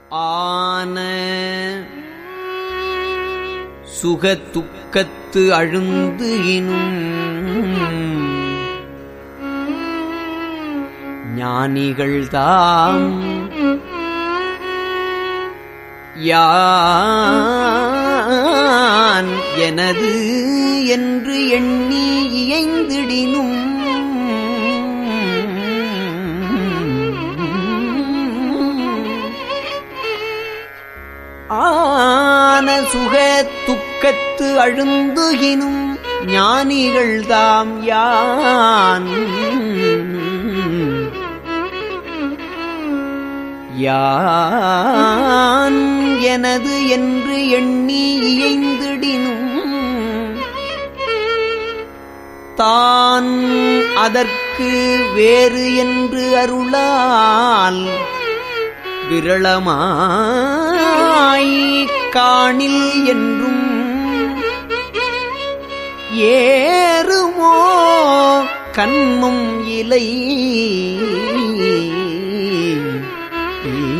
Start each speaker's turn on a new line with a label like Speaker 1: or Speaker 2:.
Speaker 1: ஆன சுகத்துக்கத்து அழுந்து இனும் ஞானிகள்தாம் யான் எனது என்று எண்ணி இயைந்திடினும் ஆன சுக துக்கத்து அழுந்துகினும் ஞானிகள்தாம் யான் யான் எனது என்று எண்ணி இயைந்திடினும் தான் அதற்கு வேறு என்று அருளால் விரளமாய் காணில் என்றும் ஏறுமோ கண்மும் இலை